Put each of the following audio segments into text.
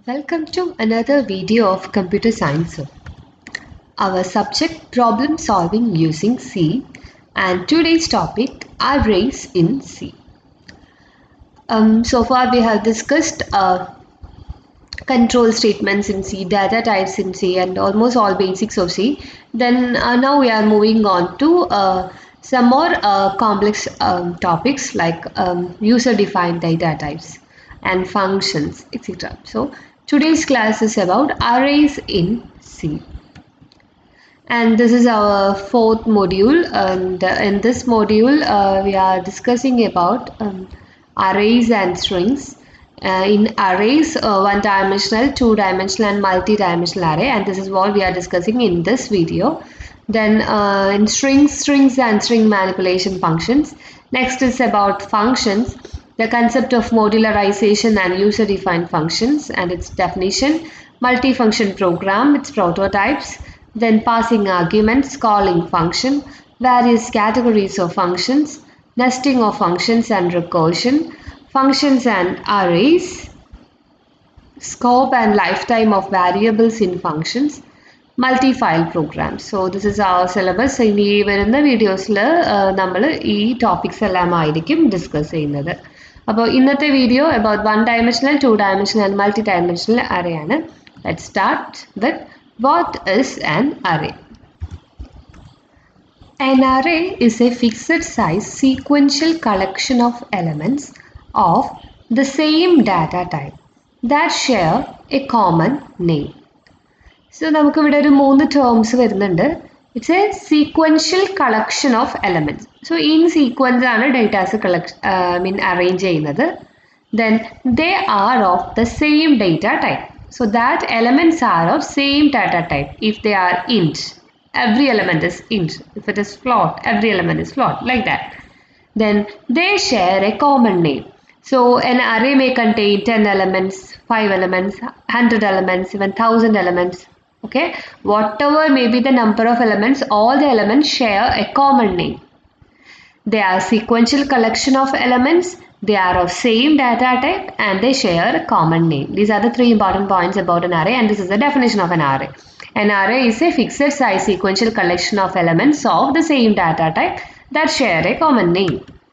Welcome to another video of computer science. Our subject problem solving using C and today's topic arrays in C. Um, so far we have discussed uh, control statements in C, data types in C and almost all basics of C. Then uh, now we are moving on to uh, some more uh, complex um, topics like um, user defined data types and functions etc. So today's class is about arrays in C and this is our fourth module and uh, in this module uh, we are discussing about um, arrays and strings uh, in arrays uh, one dimensional two dimensional and multi-dimensional array and this is what we are discussing in this video then uh, in strings strings and string manipulation functions next is about functions the concept of modularization and user defined functions and its definition multifunction program its prototypes then passing arguments calling function various categories of functions nesting of functions and recursion functions and arrays scope and lifetime of variables in functions multi file programs so this is our syllabus ഇനി വരുന്ന വീഡിയോസിൽ നമ്മൾ ഈ topics എല്ലാം ആയിരിക്കും discuss ചെയ്യുന്നത് അപ്പോൾ ഇന്നത്തെ video about one dimensional two dimensional and multi dimensional array ആണ് let start with what is an array An array is a fixed size sequential collection of elements of the same data type that share a common name. So നമുക്കിവിടെ ഒരു മൂന്ന് terms വരുന്നുണ്ട് it's a sequential collection of elements so in sequence ആണ് datas collection mean arrange ചെയ്യുന്നത് then they are of the same data type so that elements are of same data type if they are int every element is int if it is float every element is float like that then they share a common name so an array may contain 10 elements 5 elements 100 elements even 1000 elements okay whatever may be the number of elements all the elements share a common name they are sequential collection of elements they are of same data type and they share a common name these are the three important points about an array and this is the definition of an array an array is a fixed size sequential collection of elements of the same data type that share a common name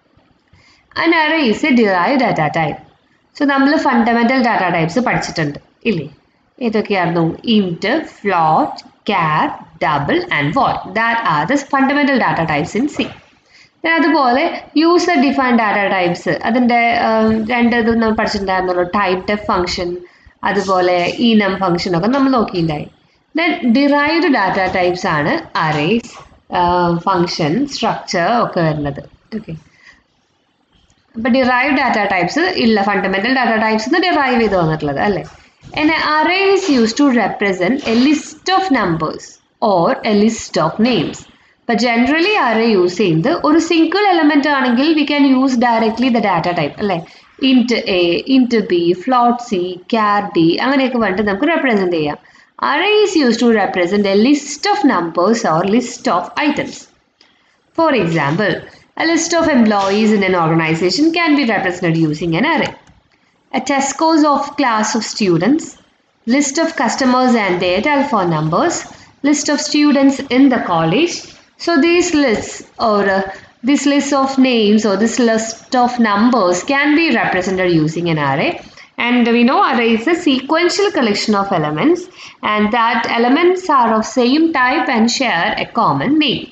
an array is a derived data type so നമ്മൾ fundamental data types പഠിച്ചിട്ടുണ്ട് ഇല്ലേ ഏതൊക്കെയായിരുന്നു int float char double and void that are the fundamental data types in C അതുപോലെ user defined data types അതിൻ്റെ രണ്ട് ഇത് നമ്മൾ പഠിച്ചിട്ടുണ്ടായിരുന്നല്ലോ type def function അതുപോലെ ഈനം ഫംഗ്ഷൻ ഒക്കെ നമ്മൾ നോക്കിയിട്ടുണ്ടായി ദെൻ ഡിറൈവ്ഡ് ഡാറ്റ ടൈപ്സ് ആണ് അറേസ് ഫംഗ്ഷൻ സ്ട്രക്ചർ ഒക്കെ വരുന്നത് ഓക്കെ അപ്പോൾ ഡിറൈവ് ഡാറ്റ ടൈപ്സ് ഇല്ല ഫണ്ടമെൻ്റൽ ഡാറ്റ ടൈപ്സ് നിന്ന് ഡിറൈവ് ചെയ്ത് വന്നിട്ടുള്ളത് അല്ലേ an array is use to represent a list of numbers or a list of names ഇപ്പം ജനറലി അറേ യൂസ് ചെയ്യുന്നത് ഒരു സിംഗിൾ എലമെൻ്റ് ആണെങ്കിൽ we can use directly the data type അല്ലേ int A int B float C char D അങ്ങനെയൊക്കെ വേണ്ടിട്ട് നമുക്ക് represent ചെയ്യാം array is used to represent a list of numbers or list of items. For example, a list of employees in an organization can be represented using an array. A Tesco's of class of students, list of customers and their telephone numbers, list of students in the college. So these lists or uh, this list of names or this list of numbers can be represented using an array and we know array is a sequential collection of elements and that elements are of same type and share a common name.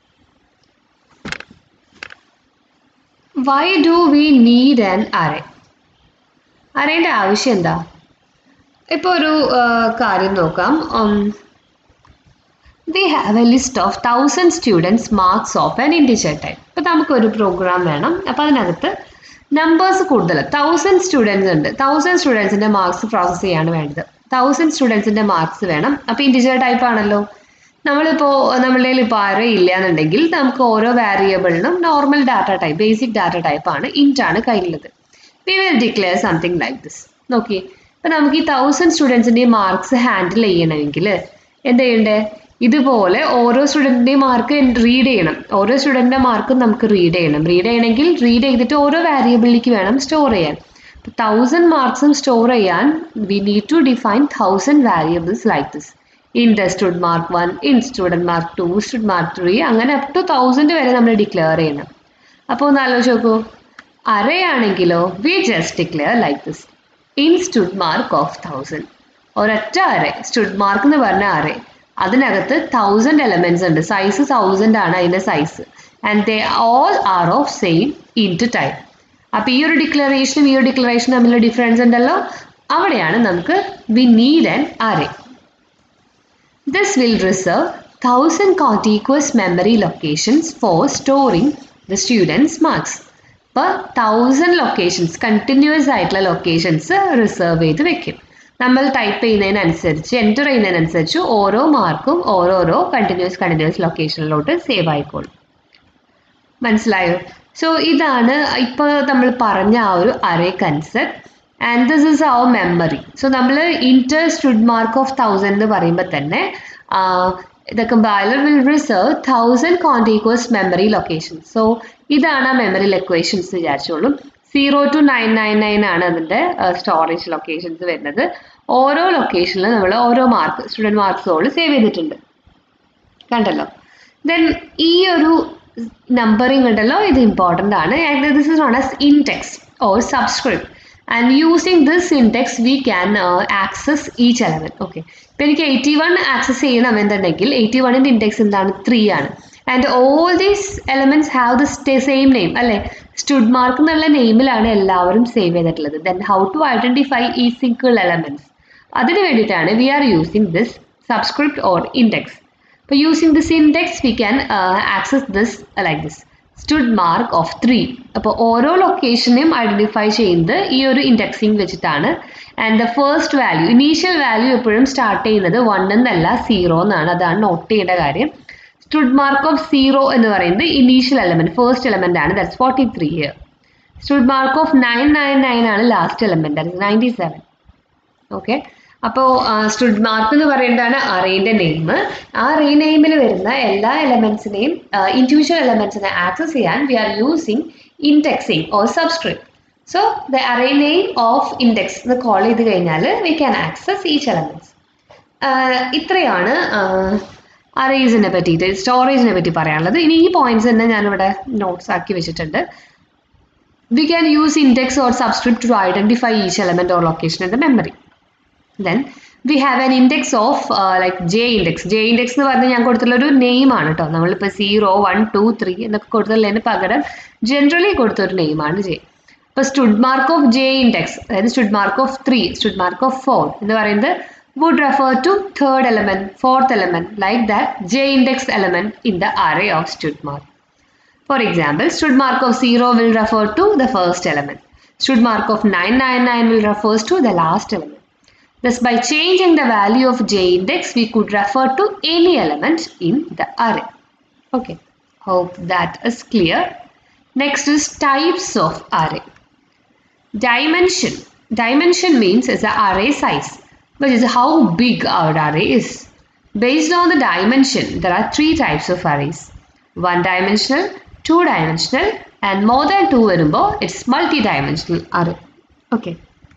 Why do we need an array? അറേൻ്റെ ആവശ്യം എന്താ ഇപ്പോൾ ഒരു കാര്യം നോക്കാം we have a list of thousand students marks of an integer type ഇപ്പോൾ നമുക്കൊരു program വേണം അപ്പോൾ അതിനകത്ത് നമ്പേഴ്സ് കൂടുതൽ തൗസൻഡ് സ്റ്റുഡൻസ് ഉണ്ട് തൗസൻഡ് സ്റ്റുഡൻസിൻ്റെ മാർക്സ് പ്രോസസ്സ് ചെയ്യാണ് വേണ്ടത് തൗസൻഡ് സ്റ്റുഡൻസിൻ്റെ മാർക്സ് വേണം അപ്പോൾ ഇൻഡിജർ ടൈപ്പ് ആണല്ലോ നമ്മളിപ്പോൾ നമ്മളുടെ ഇപ്പോൾ ആരോ ഇല്ല എന്നുണ്ടെങ്കിൽ നമുക്ക് ഓരോ വേരിയബിളിനും normal data type basic data type ആണ് ഇൻറ്റ് ആണ് കയ്യിലുള്ളത് we will declare something like this നോക്കിയേ ഇപ്പം നമുക്ക് ഈ തൗസൻഡ് സ്റ്റുഡൻസിൻ്റെ മാർക്സ് ഹാൻഡിൽ ചെയ്യണമെങ്കിൽ എന്ത് ചെയ്യണ്ടേ ഇതുപോലെ ഓരോ സ്റ്റുഡൻറ്റിൻ്റെയും മാർക്ക് റീഡ് ചെയ്യണം ഓരോ സ്റ്റുഡൻറ്റിൻ്റെ മാർക്ക് നമുക്ക് റീഡ് ചെയ്യണം റീഡ് ചെയ്യണമെങ്കിൽ റീഡ് ചെയ്തിട്ട് ഓരോ വാരിയബിളിലേക്ക് വേണം സ്റ്റോർ ചെയ്യാൻ തൗസൻഡ് മാർക്സും സ്റ്റോർ ചെയ്യാൻ we need to define thousand variables like this in the stud mark one in student mark two stud mark three അങ്ങനെ അപ് ടു തൗസൻഡ് വരെ നമ്മൾ ഡിക്ലെയർ ചെയ്യണം അപ്പോൾ ഒന്ന് ആലോചിച്ച് നോക്കൂ അറേ ആണെങ്കിലോ we just declare like this in stud mark of thousand ഒരൊറ്റ അറേ സ്റ്റുഡ് മാർക്ക് എന്ന് പറഞ്ഞ അറേ അതിനകത്ത് തൗസൻഡ് എലമെന്റ്സ് ഉണ്ട് സൈസ് തൗസൻഡ് ആണ് അതിന്റെ size and they all are of same in to time അപ്പൊ ഈ ഒരു ഡിക്ലറേഷനും ഈ ഒരു ഡിക്ലറേഷനും തമ്മിലുള്ള ഡിഫറൻസ് ഉണ്ടല്ലോ അവിടെയാണ് നമുക്ക് we need an array this will reserve thousand contiguous memory locations for storing the students marks അപ്പോൾ തൗസൻഡ് ലൊക്കേഷൻസ് കണ്ടിന്യൂസ് ആയിട്ടുള്ള ലൊക്കേഷൻസ് റിസർവ് ചെയ്ത് വെക്കും നമ്മൾ ടൈപ്പ് ചെയ്യുന്നതിനനുസരിച്ച് എൻ്റർ ചെയ്യുന്നതിനനുസരിച്ച് ഓരോ മാർക്കും ഓരോരോ കണ്ടിന്യൂസ് കണ്ടിന്യൂസ് ലൊക്കേഷനിലോട്ട് സേവ് ആയിക്കോളും മനസ്സിലായോ സോ ഇതാണ് ഇപ്പോൾ നമ്മൾ പറഞ്ഞ ആ ഒരു array concept and this is our memory so നമ്മൾ int stud mark of thousand എന്ന് പറയുമ്പോൾ തന്നെ the compiler will reserve thousand contiguous memory location so ഇതാണ് ആ മെമ്മറി ലൊക്കേഷൻസ് വിചാരിച്ചോളും zero to nine nine nine ആണ് അതിൻ്റെ സ്റ്റോറേജ് ലൊക്കേഷൻസ് വരുന്നത് ഓരോ ലൊക്കേഷനിലും നമ്മൾ ഓരോ മാർക്ക് സ്റ്റുഡൻറ് മാർക്സോട് സേവ് ചെയ്തിട്ടുണ്ട് കണ്ടല്ലോ ദെൻ ഈ ഒരു നമ്പറിംഗ് ഉണ്ടല്ലോ ഇത് ഇമ്പോർട്ടൻ്റ് ആണ് and this is known as index or subscript and using this index we can access each element okay ഇപ്പം എനിക്ക് എയ്റ്റി വൺ ആക്സസ് ചെയ്യണം എന്നുണ്ടെങ്കിൽ എയ്റ്റി വണ്ണിൻ്റെ ഇൻഡെക്സ് എന്താണ് ത്രീ ആണ് and all these elements have the same name അല്ലേ stud mark എന്നുള്ള നെയിമിലാണ് എല്ലാവരും സേവ് ചെയ്തിട്ടുള്ളത് ദെൻ ഹൗ ടു ഐഡൻറ്റിഫൈ ഈ സിംഗിൾ എലമെൻറ്റ്സ് അതിന് വേണ്ടിയിട്ടാണ് we are using this subscript or index അപ്പോൾ using this index we can access this like this stud mark of three അപ്പോൾ ഓരോ ലൊക്കേഷനെയും ഐഡൻറ്റിഫൈ ചെയ്യുന്നത് ഈ ഒരു ഇൻഡെക്സിങ് വെച്ചിട്ടാണ് and the first value initial value എപ്പോഴും സ്റ്റാർട്ട് ചെയ്യുന്നത് വൺ എന്നല്ല സീറോ എന്നാണ് അതാണ് നോട്ട് ചെയ്യേണ്ട കാര്യം സ്റ്റുഡ് മാർക്ക് ഓഫ് സീറോ എന്ന് പറയുന്നത് ഇനീഷ്യൽ എലമെന്റ് ഫസ്റ്റ് എലമെന്റ് ആണ് that's forty three year stud mark of nine nine nine ആണ് last element that's ninety seven okay അപ്പോൾ സ്റ്റുഡ് മാർക്ക് എന്ന് പറയുന്നതാണ് അറേൻ്റെ നെയിം ആ അറേ നെയിമിൽ വരുന്ന എല്ലാ എലമെന്റ്സിനെയും ഇൻഡിവിജ്വൽ എലമെന്റ്സിനെ ആക്സസ് ചെയ്യാൻ we are using indexing or subscript so the array name of index എന്ന് കോൾ ചെയ്ത് കഴിഞ്ഞാൽ we can access each elements ഇത്രയാണ് അറേസിനെ പറ്റിയിട്ട് സ്റ്റോറേജിനെ പറ്റി പറയാനുള്ളത് ഇനി ഈ പോയിന്റ്സ് തന്നെ ഞാനിവിടെ നോട്ട്സ് ആക്കി വെച്ചിട്ടുണ്ട് we can use index or subscript to identify each element or location in the memory then we have an index of like J index J index എന്ന് പറഞ്ഞാൽ ഞാൻ കൊടുത്തുള്ള ഒരു നെയിം ആണ് കേട്ടോ നമ്മളിപ്പോൾ സീറോ വൺ ടു ത്രീ എന്നൊക്കെ കൊടുത്തുള്ളതിന് പകരം generally കൊടുത്തൊരു നെയിമാണ് ജെ ഇപ്പോൾ stud mark of J index അതായത് stud mark of three stud mark of four എന്ന് പറയുന്നത് would refer to third element, fourth element, like that J index element in the array of stud mark. For example, stud mark of 0 will refer to the first element. Stud mark of 999 will refers to the last element. Thus, by changing the value of J index, we could refer to any element in the array. Okay, hope that is clear. Next is types of array. Dimension. Dimension means is the array size which is how big our array is. Based on the dimension, there are three types of arrays. One dimensional, two dimensional, and more than two varumbo, it's multi-dimensional array. Okay.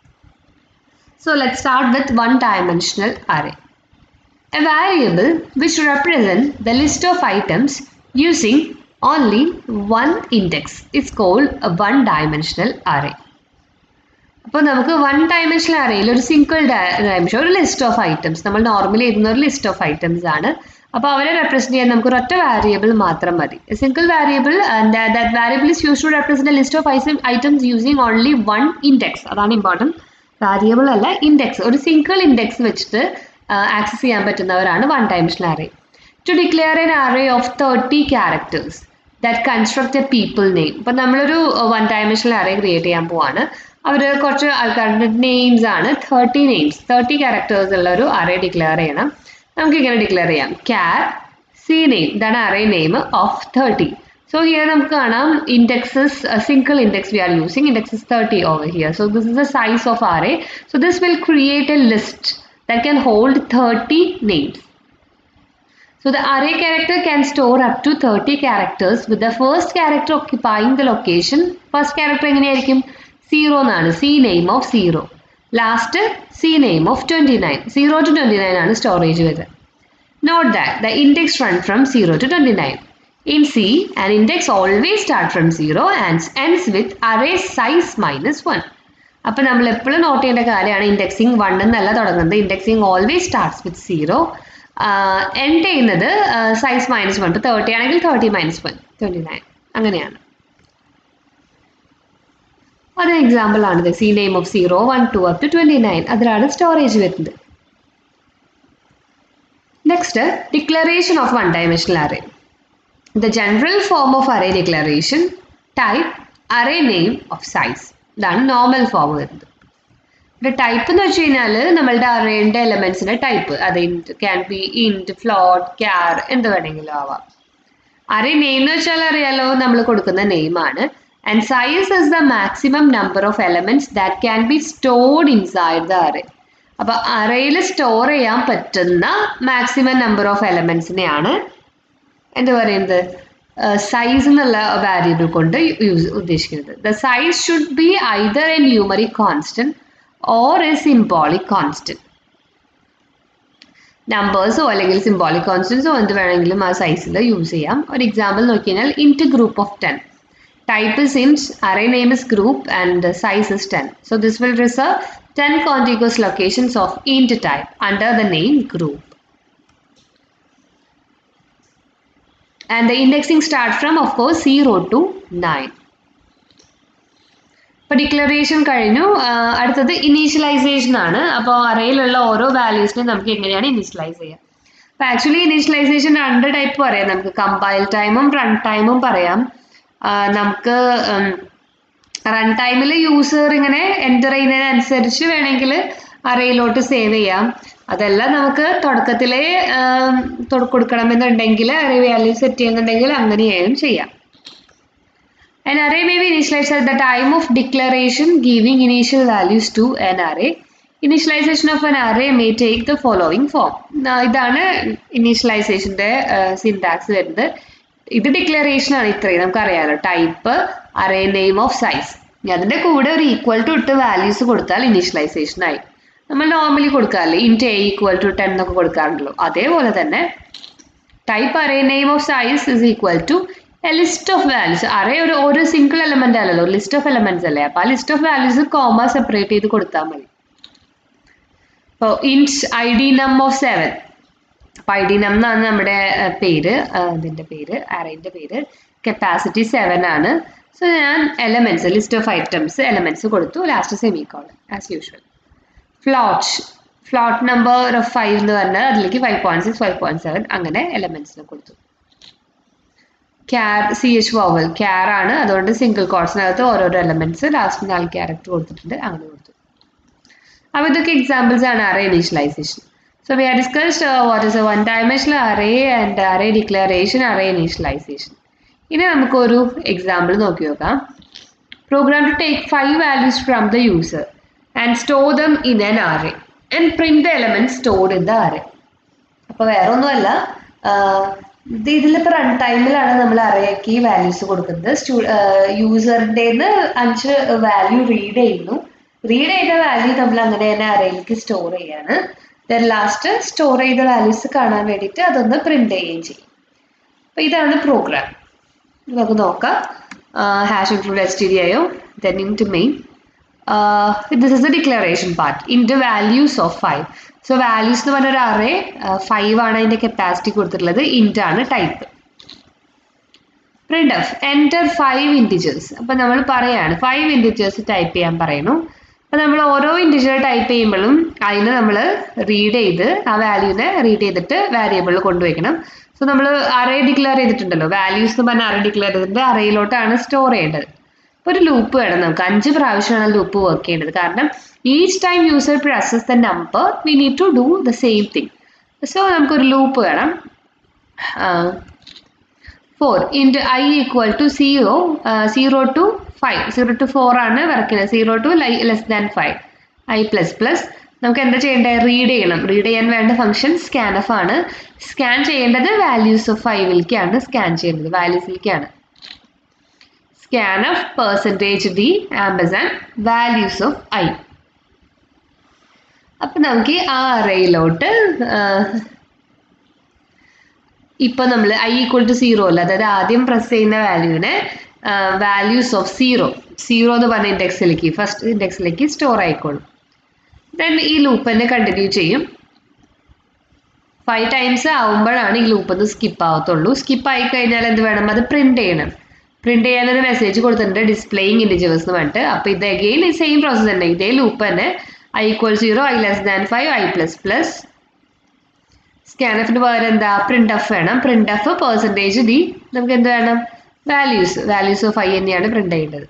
So let's start with one dimensional array. A variable which represents the list of items using only one index is called a one dimensional array. അപ്പോൾ നമുക്ക് one dimensional അറേയിൽ ഒരു single dimension ഒരു list of items നമ്മൾ normally എഴുതുന്ന ഒരു list of items ആണ് അപ്പോൾ അവരെ റെപ്രസെന്റ് ചെയ്യാൻ നമുക്ക് ഒരൊറ്റ വാരിയബിൾ മാത്രം മതി single variable that variable is use to represent list of items using only one index അതാണ് ഇമ്പോർട്ടൻറ്റ് വാരിയബിൾ അല്ല ഇൻഡെക്സ് ഒരു സിംഗിൾ ഇൻഡെക്സ് വെച്ചിട്ട് ആക്സസ് ചെയ്യാൻ പറ്റുന്നവരാണ് one dimensional array to declare an array of thirty characters that construct a people name ഇപ്പം നമ്മളൊരു one dimensional array create ചെയ്യാൻ പോവാണ് അവർ കുറച്ച് ആൾക്കാരുടെ നെയിംസ് ആണ് തേർട്ടി നെയിംസ് തേർട്ടി ക്യാരക്ടേഴ്സ് ഉള്ള ഒരു അറേ ഡിക്ലെയർ ചെയ്യണം നമുക്ക് ഇങ്ങനെ ഡിക്ലെയർ ചെയ്യാം ക്യാർ സി നെയിം ഇതാണ് array name of thirty so here നമുക്ക് കാണാം indexes single index we are using indexes thirty over here so this is the size of array so this will create a list that can hold thirty names So the array character can store up to 30 characters with the first character occupying the location. First character എങ്ങനെയായിരിക്കും zero എന്നാണ് C name of zero last C name of twenty nine zero to twenty nine ആണ് സ്റ്റോറേജ് വരുന്നത് note that the index run from zero to twenty nine in C an index always start from zero and ends with array size minus one അപ്പോൾ നമ്മൾ എപ്പോഴും not ചെയ്യേണ്ട കാര്യമാണ് indexing one എന്നല്ല തുടങ്ങുന്നത് indexing always starts with zero end ചെയ്യുന്നത് size minus one ഇപ്പോൾ thirty ആണെങ്കിൽ thirty minus one twenty nine അങ്ങനെയാണ് അതിന് എക്സാമ്പിൾ ആണിത് C name of zero one two up to twenty nine അതിലാണ് സ്റ്റോറേജ് വരുന്നത് next declaration of one dimensional array the general form of array declaration type array name of size ഇതാണ് normal form വരുന്നത് ഇവിടെ type എന്ന് വെച്ച് കഴിഞ്ഞാൽ നമ്മളുടെ അറേൻ്റെ എലമെന്റ്സിന്റെ ടൈപ്പ് അത് int can be int float char എന്ത് വേണമെങ്കിലും ആവാം അറേ നെയിം എന്ന് വെച്ചാൽ അറിയാലോ നമ്മൾ കൊടുക്കുന്ന നെയിമാണ് and size is the maximum number of elements that can be stored inside the array അപ്പൊ അറേയിൽ സ്റ്റോർ ചെയ്യാൻ പറ്റുന്ന മാക്സിമം നമ്പർ ഓഫ് എലമെന്റ്സിനെയാണ് എന്താ പറയുന്നത് സൈസ് എന്നുള്ള വാരിയബിൾ കൊണ്ട് യൂസ് ഉദ്ദേശിക്കുന്നത് the size should be either a numeric constant or a symbolic constant നമ്പേഴ്സോ അല്ലെങ്കിൽ സിംബോളിക് കോൺസ്റ്റൻസോ എന്ത് വേണമെങ്കിലും ആ സൈസിൽ യൂസ് ചെയ്യാം ഒരു എക്സാമ്പിൾ നോക്കി കഴിഞ്ഞാൽ int group of ten type is int, array name is group and the size is 10. So this will reserve 10 contiguous locations of int type under the name group. And the indexing starts from of course 0 to 9. ഇപ്പോൾ declaration കഴിഞ്ഞു അടുത്തത് initialization ആണ് അപ്പോൾ അറയിലുള്ള ഓരോ വാല്യൂസിനെ നമുക്ക് എങ്ങനെയാണ് initialise ചെയ്യുക അപ്പോൾ ആക്ച്വലി ഇനീഷ്യലൈസേഷൻ രണ്ട് ടൈപ്പ് പറയാം നമുക്ക് കമ്പൈൽ ടൈമും റൺ ടൈമും പറയാം നമുക്ക് റൺ ടൈമിൽ യൂസർ ഇങ്ങനെ എൻ്റർ ചെയ്യുന്നതിനനുസരിച്ച് വേണമെങ്കിൽ അറയിലോട്ട് സേവ് ചെയ്യാം അതല്ല നമുക്ക് തുടക്കത്തിലേ കൊടുക്കണമെന്നുണ്ടെങ്കിൽ അറേ വാല്യൂ സെറ്റ് ചെയ്യുന്നുണ്ടെങ്കിൽ അങ്ങനെയായും ചെയ്യാം An array may be initialized at the time of declaration giving initial values to an array. Initialization of an array may take the following form. ഇതാണ് ഇനീഷ്യലൈസേഷൻ്റെ സിൻടാക്സ് വരുന്നത് ഇത് ഡിക്ലറേഷൻ ആണ് ഇത്രയും നമുക്കറിയാലോ type array name of size അതിൻ്റെ കൂടെ ഒരു equal to ഇട്ട് വാല്യൂസ് കൊടുത്താൽ ഇനീഷ്യലൈസേഷൻ ആയി നമ്മൾ നോർമലി കൊടുക്കാറില്ലേ int A equal to ten എന്നൊക്കെ കൊടുക്കാറുണ്ടല്ലോ അതേപോലെ തന്നെ type array name of size is equal to a list of values array ഒരു ഒരു സിംഗിൾ എലമെന്റ് അല്ലല്ലോ ലിസ്റ്റ് ഓഫ് എലമെന്റ്സ് അല്ലേ അപ്പോൾ ആ list of values comma separate ചെയ്ത് കൊടുത്താൽ മതി ഇപ്പോൾ ints I D num of seven അപ്പോൾ ഐ ഡി നം എന്നാണ് നമ്മുടെ പേര് ഇതിൻ്റെ പേര് അറേൻ്റെ പേര് കപ്പാസിറ്റി സെവൻ ആണ് സോ ഞാൻ elements list of items elements കൊടുത്തു last semicolon as usual float float number of five എന്ന് പറഞ്ഞാൽ അതിലേക്ക് five point six five point seven അങ്ങനെ എലമെന്റ്സിന് കൊടുത്തു char C H vowel char ആണ് അതുകൊണ്ട് സിംഗിൾ കോഴ്സിനകത്ത് ഓരോരോ എലമെന്റ്സ് ലാസ്റ്റ് നാല് ക്യാരക്ടർ കൊടുത്തിട്ടുണ്ട് അങ്ങനെ കൊടുത്തു അപ്പോൾ ഇതൊക്കെ എക്സാമ്പിൾസ് ആണ് array initialization so we are discussed what is a one dimensional array and array declaration array initialization ഇനി നമുക്കൊരു എക്സാമ്പിൾ നോക്കി നോക്കാം program to take five values from the user and store them in an array and print the element stored in the array അപ്പോൾ വേറെ ഒന്നുമല്ല ഇത് ഇതിലിപ്പോൾ run ടൈമിലാണ് നമ്മൾ അറേക്ക് വാല്യൂസ് കൊടുക്കുന്നത് സ്റ്റൂ യൂസറിൻ്റെ അഞ്ച് വാല്യൂ റീഡ് ചെയ്യുന്നു റീഡ് ചെയ്ത വാല്യൂ നമ്മൾ അങ്ങനെ തന്നെ അറയിലേക്ക് സ്റ്റോർ ചെയ്യാണ് ദെൻ ലാസ്റ്റ് സ്റ്റോർ ചെയ്ത വാല്യൂസ് കാണാൻ വേണ്ടിയിട്ട് അതൊന്ന് പ്രിന്റ് ചെയ്യുകയും ചെയ്യും അപ്പോൾ ഇതാണ് പ്രോഗ്രാം നമുക്ക് നോക്കാം hash include S T D IO then in to main this is a declaration part in to values of five so values എന്ന് പറഞ്ഞ ഒരു അറേ ഫൈവ് ആണ് അതിൻ്റെ കപ്പാസിറ്റി കൊടുത്തിട്ടുള്ളത് ഇൻറ്റ് ആണ് type print of enter five integers അപ്പം നമ്മൾ പറയാണ് ഫൈവ് ഇൻറ്റിജേഴ്സ് ടൈപ്പ് ചെയ്യാൻ പറയുന്നു അപ്പം നമ്മൾ ഓരോ ഇൻറ്റിജർ ടൈപ്പ് ചെയ്യുമ്പോഴും അതിന് നമ്മൾ റീഡ് ചെയ്ത് ആ വാല്യൂനെ റീഡ് ചെയ്തിട്ട് വേരിയബിളിൽ കൊണ്ടുവയ്ക്കണം സോ നമ്മൾ അറേ ഡിക്ലെയർ ചെയ്തിട്ടുണ്ടല്ലോ വാല്യൂസ് എന്ന് പറഞ്ഞ അറേ ഡിക്ലെയർ ചെയ്തിട്ട് അറേയിലോട്ടാണ് സ്റ്റോർ ചെയ്യേണ്ടത് അപ്പോൾ ഒരു ലൂപ്പ് വേണം നമുക്ക് അഞ്ച് പ്രാവശ്യമാണ് ലൂപ്പ് വർക്ക് ചെയ്യേണ്ടത് കാരണം each time user presses the number we need to do the same thing so നമുക്കൊരു ലൂപ്പ് വേണം for int I equal to zero zero to five zero to four ആണ് വരയ്ക്കുന്നത് zero to lie less than five I plus plus നമുക്ക് എന്താ ചെയ്യേണ്ടത് read ചെയ്യണം read ചെയ്യാൻ വേണ്ട ഫംഗ്ഷൻ സ്കാൻ എഫ് ആണ് സ്കാൻ ചെയ്യേണ്ടത് വാല്യൂസ് ഓഫ് ഫൈവിലേക്കാണ് സ്കാൻ ചെയ്യേണ്ടത് വാല്യൂസിലേക്കാണ് scan of percentage D ampersand values of I അപ്പം നമുക്ക് ആ അറയിലോട്ട് ഇപ്പോൾ നമ്മൾ ഐ ഈക്വൽ ടു സീറോ അല്ല അതായത് ആദ്യം പ്രസ് ചെയ്യുന്ന വാല്യൂവിനെ വാല്യൂസ് ഓഫ് സീറോ സീറോ എന്ന് പറഞ്ഞ ഇൻഡെക്സിലേക്ക് ഫസ്റ്റ് ഇൻഡെക്സിലേക്ക് സ്റ്റോർ ആയിക്കോളും ദെൻ ഈ ലൂപ്പ് തന്നെ കണ്ടിന്യൂ ചെയ്യും ഫൈവ് ടൈംസ് ആവുമ്പോഴാണ് ഈ ലൂപ്പ് ഒന്ന് സ്കിപ്പ് ആവത്തുള്ളൂ സ്കിപ്പ് ആയി കഴിഞ്ഞാൽ എന്ത് വേണം അത് പ്രിന്റ് ചെയ്യണം പ്രിന്റ് ചെയ്യാനൊരു മെസ്സേജ് കൊടുത്തിട്ടുണ്ട് ഡിസ്പ്ലേയിങ് ഇൻഡിജേഴ്സ് എന്ന് പറഞ്ഞിട്ട് അപ്പോൾ ഇത് അഗെയിൻ സെയിം പ്രോസസ് തന്നെ ഇതേ ലൂപ്പ് തന്നെ I equal zero I less than five I plus plus സ്കാനഫിന് പകരം എന്താ പ്രിന്റ് എഫ് വേണം പ്രിന്റ് എഫ് പെർസെൻറ്റേജ് ഡി നമുക്ക് എന്ത് വേണം വാല്യൂസ് വാല്യൂസ് ഓഫ് ഐ തന്നെയാണ് പ്രിന്റ് ചെയ്യേണ്ടത്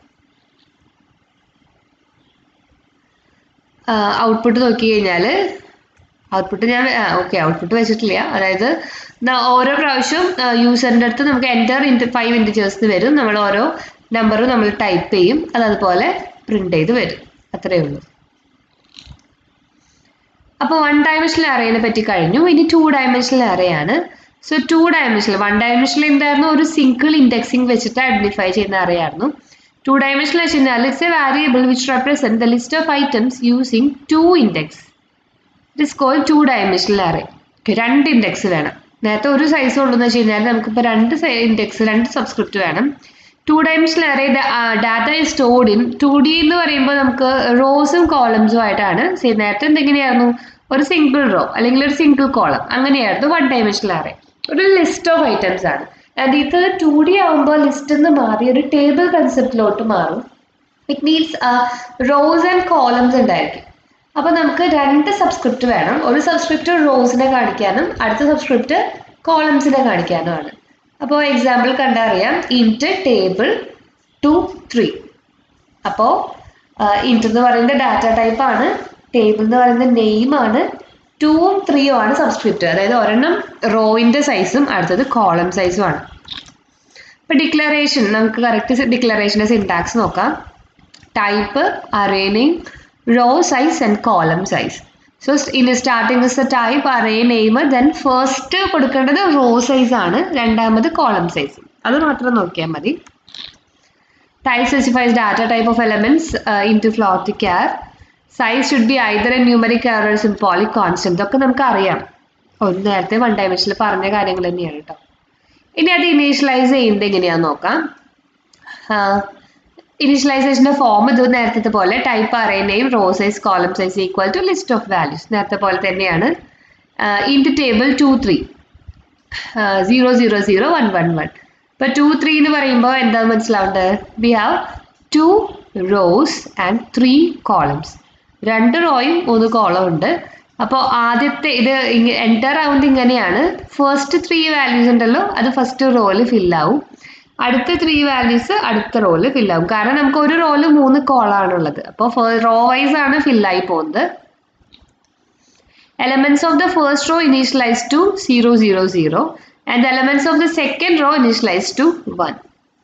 ഔട്ട്പുട്ട് നോക്കി കഴിഞ്ഞാൽ ഔട്ട്പുട്ട് ഞാൻ ഓക്കെ ഔട്ട്പുട്ട് വെച്ചിട്ടില്ല അതായത് ഓരോ പ്രാവശ്യവും യൂസറിൻ്റെ അടുത്ത് നമുക്ക് എൻ്റർ ഇൻറ്റ് ഫൈവ് ഇൻറ്റിജേഴ്സ് വരും നമ്മൾ ഓരോ നമ്പറും നമ്മൾ ടൈപ്പ് ചെയ്യും അത് അതുപോലെ പ്രിന്റ് ചെയ്ത് വരും അത്രയേ ഉള്ളൂ അപ്പോൾ വൺ ഡയമെൻഷണൽ അറേനെ പറ്റി കഴിഞ്ഞു ഇനി ടു ഡയമെൻഷണൽ അറയാണ് so two dimensional one dimensional എന്തായിരുന്നു ഒരു സിംഗിൾ ഇൻഡെക്സിങ് വെച്ചിട്ട് ഐഡന്റിഫൈ ചെയ്യുന്ന അറിയായിരുന്നു ടു ഡയമെൻഷണൽ വെച്ച് കഴിഞ്ഞാൽ it's a variable which represent the list of items using two index it is called two dimensional array രണ്ട് ഇൻഡെക്സ് വേണം നേരത്തെ ഒരു സൈസ് ഉള്ളൂ എന്ന് വെച്ച് കഴിഞ്ഞാൽ നമുക്കിപ്പോൾ രണ്ട് ഇൻഡെക്സ് രണ്ട് സബ്സ്ക്രിപ്റ്റ് വേണം two dimensional array data is stored in two D എന്ന് പറയുമ്പോൾ നമുക്ക് റോസും കോളംസും ആയിട്ടാണ് നേരത്തെ എന്തെങ്ങനെയായിരുന്നു ഒരു സിംഗിൾ റോ അല്ലെങ്കിൽ ഒരു സിംഗിൾ കോളം അങ്ങനെയായിരുന്നു വൺ ഡയമെൻഷണൽ അറേ ഒരു ലിസ്റ്റ് ഓഫ് ഐറ്റംസ് ആണ് ആൻഡ് ഇത് ടു ഡി ആകുമ്പോൾ ലിസ്റ്റ് നിന്ന് മാറി ഒരു ടേബിൾ കൺസെപ്റ്റിലോട്ട് മാറും it means rows and columns ഉണ്ടായിരിക്കും അപ്പോൾ നമുക്ക് രണ്ട് സബ്സ്ക്രിപ്റ്റ് വേണം ഒരു സബ്സ്ക്രിപ്റ്റ് റോസിനെ കാണിക്കാനും അടുത്ത സബ്സ്ക്രിപ്റ്റ് കോളംസിനെ കാണിക്കാനുമാണ് അപ്പോൾ എക്സാമ്പിൾ കണ്ടറിയാം ഇൻറ്റ് ടേബിൾ ടു ത്രീ അപ്പോൾ ഇൻറ്റ് എന്ന് പറയുന്ന ഡാറ്റ ടൈപ്പ് ആണ് ടേബിൾ എന്ന് പറയുന്നത് നെയിമാണ് ടൂവും ത്രീയും ആണ് സബ്സ്ക്രിപ്റ്റ് അതായത് ഒരെണ്ണം റോയിൻ്റെ സൈസും അടുത്തത് കോളം സൈസും ആണ് ഇപ്പോൾ ഡിക്ലറേഷൻ നമുക്ക് കറക്റ്റ് ഡിക്ലറേഷൻ്റെ സിൻടാക്സ് നോക്കാം type array name row size and column size so in starting is the type array name then first കൊടുക്കേണ്ടത് റോ സൈസ് ആണ് രണ്ടാമത് കോളം സൈസ് അത് മാത്രം നോക്കിയാൽ മതി type specifies data type of elements in two float char size should be either a numeric or symbolic constant ഇതൊക്കെ നമുക്ക് അറിയാം ഒരു നേരത്തെ വൺ ഡയമെൻഷനിൽ പറഞ്ഞ കാര്യങ്ങൾ തന്നെയാണ് കേട്ടോ ഇനി അത് ഇനീഷ്യലൈസ് ചെയ്യുന്നത് എങ്ങനെയാണെന്ന് നോക്കാം ഇനീഷ്യലൈസേഷൻ്റെ ഫോം ഇത് നേരത്തെ പോലെ type array name row size column size equal to list of values നേരത്തെ പോലെ തന്നെയാണ് int table two three zero zero zero one one one ഇപ്പോൾ ടു ത്രീ എന്ന് പറയുമ്പോൾ എന്താ മനസ്സിലാവേണ്ടത് we have two rows and three columns രണ്ട് റോയും മൂന്ന് കോളം ഉണ്ട് അപ്പോൾ ആദ്യത്തെ ഇത് എൻറ്റർ ആവുന്നത് ഇങ്ങനെയാണ് ഫസ്റ്റ് ത്രീ വാല്യൂസ് ഉണ്ടല്ലോ അത് ഫസ്റ്റ് റോയിൽ ഫില്ലാവും അടുത്ത ത്രീ വാല്യൂസ് അടുത്ത റോയിൽ ഫില്ലാവും കാരണം നമുക്ക് ഒരു റോയിൽ മൂന്ന് കോളാണുള്ളത് അപ്പോൾ റോ വൈസ് ആണ് ഫില്ലായി പോകുന്നത് elements of the first row initialized to 0 0 0 and the elements of the second row initialized to 1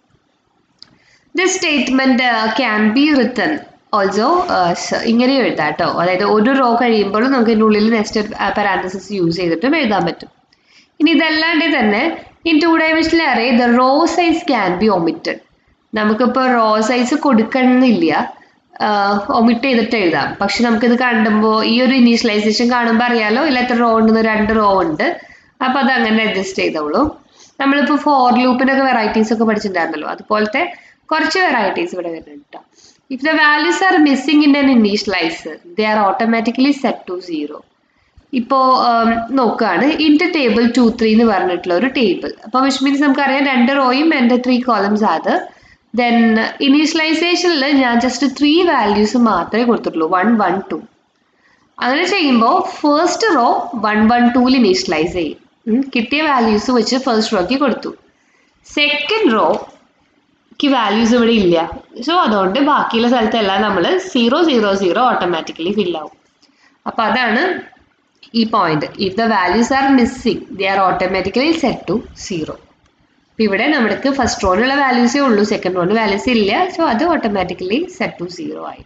this statement uh, can be written also ഇങ്ങനെ എഴുതാം കേട്ടോ അതായത് ഒരു റോ കഴിയുമ്പോഴും നമുക്ക് ഇതിൻ്റെ ഉള്ളിൽ നെക്സ്റ്റ് പാരാന്തസിസ് യൂസ് ചെയ്തിട്ടും എഴുതാൻ പറ്റും ഇനി ഇതല്ലാണ്ട് തന്നെ ഇൻ ടു ഡയമെൻഷനിൽ array the row size can be omitted നമുക്കിപ്പോൾ റോ സൈസ് കൊടുക്കണമെന്നില്ല ഒമിറ്റ് ചെയ്തിട്ട് എഴുതാം പക്ഷെ നമുക്കിത് കാണുമ്പോൾ ഈ ഒരു ഇനീഷ്യലൈസേഷൻ കാണുമ്പോൾ അറിയാലോ ഇല്ല എത്ര റോ ഉണ്ടെന്ന് രണ്ട് റോ ഉണ്ട് അപ്പോൾ അത് അങ്ങനെ അഡ്ജസ്റ്റ് ചെയ്തോളൂ നമ്മളിപ്പോൾ ഫോർ ലൂപ്പിനൊക്കെ വെറൈറ്റീസ് ഒക്കെ പഠിച്ചിട്ടുണ്ടായിരുന്നല്ലോ അതുപോലത്തെ കുറച്ച് വെറൈറ്റീസ് ഇവിടെ വരുന്നുണ്ട് കേട്ടോ if the values are missing in an initialize they are automatically set to zero ഇപ്പോൾ നോക്കുകയാണ് ഇൻറ്റർ ടേബിൾ ടു ത്രീ എന്ന് പറഞ്ഞിട്ടുള്ള ഒരു ടേബിൾ അപ്പോൾ വിച്ച് മീൻസ് നമുക്കറിയാം രണ്ട് റോയും എൻ്റെ ത്രീ കോളംസ് അത് ദെൻ ഇനീഷ്യലൈസേഷനിൽ ഞാൻ ജസ്റ്റ് ത്രീ വാല്യൂസ് മാത്രമേ കൊടുത്തിട്ടുള്ളൂ വൺ വൺ ടു അങ്ങനെ ചെയ്യുമ്പോൾ ഫസ്റ്റ് റോ വൺ വൺ ടൂവിൽ ഇനീഷ്യലൈസ് ചെയ്യും കിട്ടിയ വാല്യൂസ് വെച്ച് ഫസ്റ്റ് റോക്ക് കൊടുത്തു സെക്കൻഡ് റോക്ക് വാല്യൂസ് ഇവിടെ ഇല്ല സോ അതുകൊണ്ട് ബാക്കിയുള്ള സ്ഥലത്തെല്ലാം നമ്മൾ സീറോ സീറോ സീറോ ഓട്ടോമാറ്റിക്കലി ഫില്ലാവും അപ്പോൾ അതാണ് ഈ point if the values are missing they are automatically set to zero അപ്പം ഇവിടെ നമുക്ക് ഫസ്റ്റ് റോണിലുള്ള വാല്യൂസേ ഉള്ളൂ സെക്കൻഡ് റോണിൽ വാല്യൂസ് ഇല്ല സോ അത് ഓട്ടോമാറ്റിക്കലി സെറ്റ് ടു സീറോ ആയി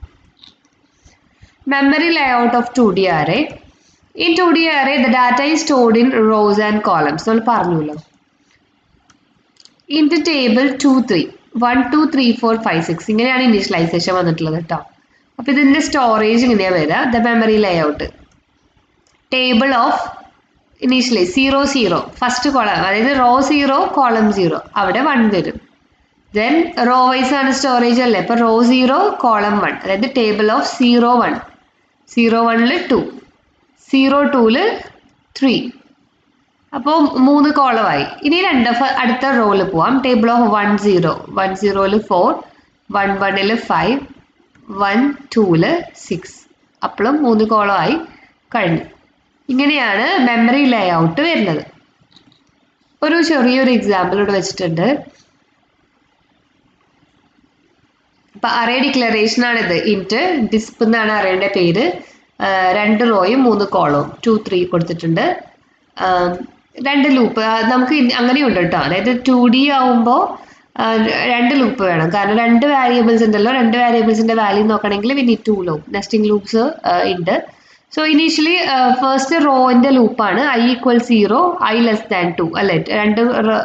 memory layout of two D array in two D array the data is stored in rows and columns നമ്മൾ പറഞ്ഞല്ലോ in the table two three one two three four five six ഇങ്ങനെയാണ് initialization വന്നിട്ടുള്ളത് കേട്ടോ അപ്പോൾ ഇതിൻ്റെ storage ഇങ്ങനെയാണ് വരിക the memory layout table of initially zero zero first column അതായത് റോ സീറോ കോളം സീറോ അവിടെ വൺ വരും ദെൻ റോ വൈസ് ആണ് സ്റ്റോറേജ് അല്ലേ അപ്പോൾ റോ സീറോ കോളം വൺ അതായത് table of zero one zero വണ്ണിൽ ടു സീറോ ടൂല് ത്രീ അപ്പോൾ മൂന്ന് കോളമായി ഇനി രണ്ട് അടുത്ത റോയിൽ പോവാം table of one zero one സീറോയിൽ ഫോർ വൺ വണ്ണിൽ ഫൈവ് വൺ ടൂല് സിക്സ് അപ്പോഴും മൂന്ന് കോളമായി കഴിഞ്ഞു ഇങ്ങനെയാണ് മെമ്മറി ലേ ഔട്ട് വരുന്നത് ഒരു ചെറിയൊരു എക്സാമ്പിൾ ഇവിടെ വെച്ചിട്ടുണ്ട് അപ്പൊ അറേ ഡിക്ലറേഷൻ ആണിത് ഇൻറ്റ് ഡിസ്പ് എന്നാണ് അറേയുടെ പേര് രണ്ട് റോയും മൂന്ന് കോളവും ടു ത്രീ കൊടുത്തിട്ടുണ്ട് രണ്ട് ലൂപ്പ് നമുക്ക് അങ്ങനെയുണ്ട് കേട്ടോ അതായത് ടു ഡി ആവുമ്പോൾ രണ്ട് ലൂപ്പ് വേണം കാരണം രണ്ട് വാരിയബിൾസ് ഉണ്ടല്ലോ രണ്ട് വാരിയബിൾസിന്റെ വാല്യൂ നോക്കണമെങ്കിൽ we need two loop nesting loops ഉണ്ട് സോ ഇനീഷ്യലി ഫസ്റ്റ് റോന്റെ ലൂപ്പാണ് I equal zero I less than two അല്ലെ രണ്ട്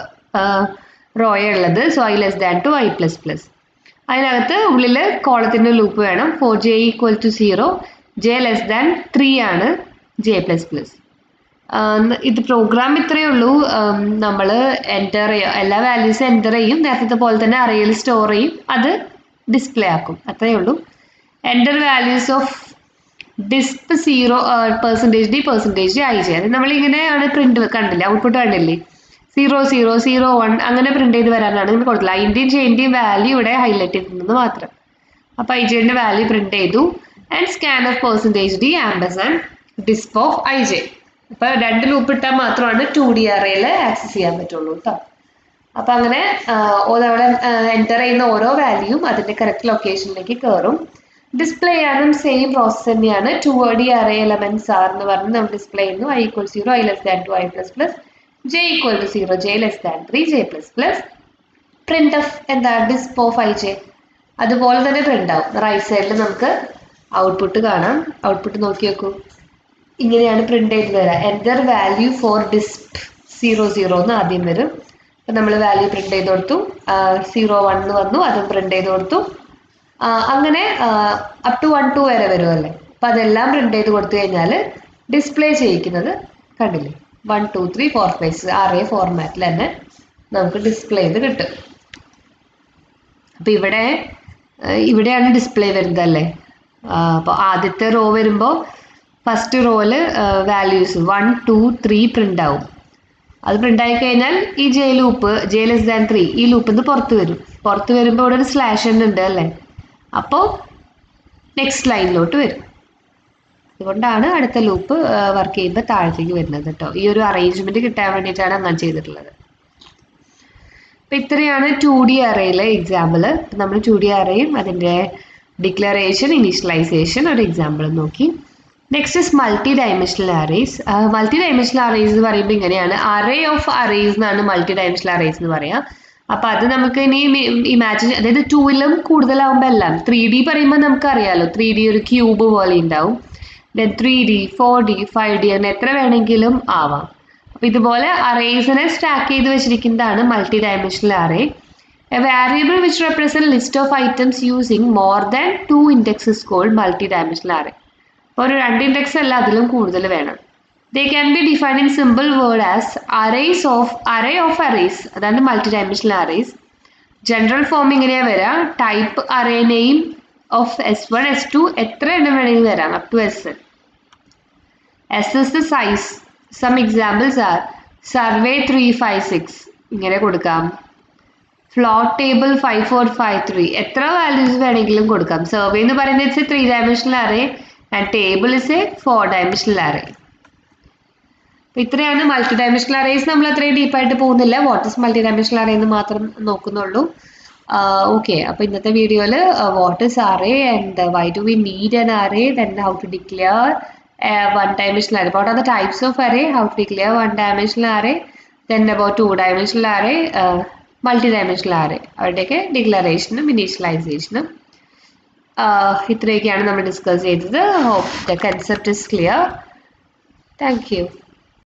റോയ ഉള്ളത് so I less than two I plus plus അതിനകത്ത് ഉള്ളിൽ കോളത്തിന്റെ ലൂപ്പ് വേണം for J equal to zero J less than three ആണ് ജെ പ്ലസ് പ്ലസ് ഇത് പ്രോഗ്രാം ഇത്രയേ ഉള്ളൂ നമ്മൾ എൻ്റർ ചെയ്യും എല്ലാ വാല്യൂസും എൻ്റർ ചെയ്യും നേരത്തെ പോലെ തന്നെ അറയിൽ സ്റ്റോർ ചെയ്യും അത് ഡിസ്പ്ലേ ആക്കും അത്രയേ ഉള്ളൂ enter values of disp zero percentage D percentage D I J അത് നമ്മളിങ്ങനെയാണ് പ്രിന്റ് കണ്ടില്ലേ ഔട്ട്പുട്ട് കണ്ടില്ലേ സീറോ സീറോ സീറോ വൺ അങ്ങനെ പ്രിന്റ് ചെയ്ത് വരാനാണ് ഇങ്ങനെ കൊടുത്തില്ല അതിൻ്റെയും ജെൻ്റെയും വാല്യൂ ഇവിടെ ഹൈലൈറ്റ് ചെയ്തിരുന്നത് മാത്രം അപ്പോൾ ഐ ജെൻ്റെ വാല്യൂ പ്രിന്റ് ചെയ്തു and scan of percentage D ampersand and disp of I J അപ്പോൾ രണ്ട് ലൂപ്പ് ഇട്ടാൽ മാത്രമാണ് ടു ഡി അറയിൽ ആക്സസ് ചെയ്യാൻ പറ്റുള്ളൂ കേട്ടോ അപ്പം അങ്ങനെ അവിടെ എൻ്റർ ചെയ്യുന്ന ഓരോ വാല്യൂയും അതിൻ്റെ കറക്റ്റ് ലൊക്കേഷനിലേക്ക് കയറും ഡിസ്പ്ലേ ചെയ്യാനും സെയിം പ്രോസസ് തന്നെയാണ് two D array elements are എന്ന് പറഞ്ഞ് നമ്മൾ ഡിസ്പ്ലേ ചെയ്യുന്നു I equal zero I less than two I plus plus J equal to zero J less than three J plus plus printf എന്താ disp of I J അതുപോലെ തന്നെ print ആവും right സൈഡിൽ നമുക്ക് ഔട്ട്പുട്ട് കാണാം output നോക്കി നോക്കൂ ഇങ്ങനെയാണ് പ്രിന്റ് ചെയ്ത് വരാം enter value for disp zero zero എന്ന് ആദ്യം വരും അപ്പം നമ്മൾ വാല്യൂ പ്രിന്റ് ചെയ്ത് കൊടുത്തു സീറോ വൺ എന്ന് വന്നു അതും പ്രിന്റ് ചെയ്ത് കൊടുത്തു അങ്ങനെ അപ് ടു വൺ ടു വരെ വരുമല്ലേ അപ്പം അതെല്ലാം പ്രിന്റ് ചെയ്ത് കൊടുത്തു കഴിഞ്ഞാൽ ഡിസ്പ്ലേ ചെയ്യിക്കുന്നത് കണ്ടില്ലേ one two three four five array ഫോർമാറ്റിൽ തന്നെ നമുക്ക് ഡിസ്പ്ലേ ചെയ്ത് കിട്ടും അപ്പം ഇവിടെ ഇവിടെയാണ് ഡിസ്പ്ലേ വരുന്നത് അല്ലേ അപ്പോൾ ആദ്യത്തെ റോ വരുമ്പോൾ ഫസ്റ്റ് റോയില് values one two three print ആവും അത് പ്രിന്റ് ആയി കഴിഞ്ഞാൽ ഈ J loop J less than three ഈ ലൂപ്പിൽ നിന്ന് പുറത്ത് വരും പുറത്ത് വരുമ്പോൾ ഇവിടെ ഒരു സ്ലാഷ് ഉണ്ട് അല്ലേ അപ്പോൾ നെക്സ്റ്റ് ലൈനിലോട്ട് വരും അതുകൊണ്ടാണ് അടുത്ത ലൂപ്പ് വർക്ക് ചെയ്യുമ്പോൾ താഴത്തേക്ക് വരുന്നത് കേട്ടോ ഈ ഒരു അറേഞ്ച്മെന്റ് കിട്ടാൻ വേണ്ടിയിട്ടാണ് അങ്ങനെ ചെയ്തിട്ടുള്ളത് അപ്പം ഇത്രയാണ് ടു ഡി അറയിലെ എക്സാമ്പിൾ നമ്മൾ ടു ഡി അറയും അതിൻ്റെ ഡിക്ലറേഷൻ ഇനീഷ്യലൈസേഷൻ ഒരു എക്സാമ്പിൾ നോക്കി next is multi dimensional arrays multi dimensional arrays എന്ന് പറയുമ്പോൾ ഇങ്ങനെയാണ് അറേ ഓഫ് അറേസ് എന്നാണ് മൾട്ടി ഡയമെൻഷണൽ അറേസ് എന്ന് പറയാം അപ്പൊ അത് നമുക്ക് ഇനി ഇമാജിൻ അതായത് ടൂവിലും കൂടുതലാവുമ്പോൾ എല്ലാം ത്രീ ഡി പറയുമ്പോൾ നമുക്ക് അറിയാലോ ത്രീ ഡി ഒരു ക്യൂബ് പോലെ ഉണ്ടാവും then three D four D five D അങ്ങനെ എത്ര വേണമെങ്കിലും ആവാം അപ്പൊ ഇതുപോലെ അറേസിനെ സ്റ്റാക്ക് ചെയ്ത് വെച്ചിരിക്കുന്നതാണ് multi dimensional array a variable which represent list of items using more than two indexes called multi dimensional array അപ്പോൾ ഒരു രണ്ട് ഇൻഡെക്സ് അല്ല അതിലും കൂടുതൽ വേണം they can be define in simple word as arrays of array of arrays അതാണ് multi dimensional arrays general form ഇങ്ങനെയാ വരാം type array name of S one S two എത്ര എണ്ണം വേണമെങ്കിൽ വരാം up to S N S S the size some examples are survey three five six ഇങ്ങനെ കൊടുക്കാം float table five four five three എത്ര values വേണമെങ്കിലും കൊടുക്കാം സർവേ എന്ന് പറയുന്നത് it's a three dimensional array and table is a four dimensional array അപ്പോൾ ഇത്രയാണ് multi dimensional arrays നമ്മൾ അത്രയും ഡീപ്പായിട്ട് പോകുന്നില്ല what is multi dimensional array എന്ന് മാത്രം നോക്കുന്നുള്ളൂ ഓക്കെ അപ്പോൾ ഇന്നത്തെ വീഡിയോയിൽ what is array and why do we need an array then how to declare one dimensional array what are the types of array how to declare one dimensional array then about two dimensional array multi dimensional array അവരുടെയൊക്കെ ഡിക്ലറേഷനും ഇനീഷ്യലൈസേഷനും ഇത്രയൊക്കെയാണ് നമ്മൾ discuss ചെയ്തത് hope the concept is clear thank U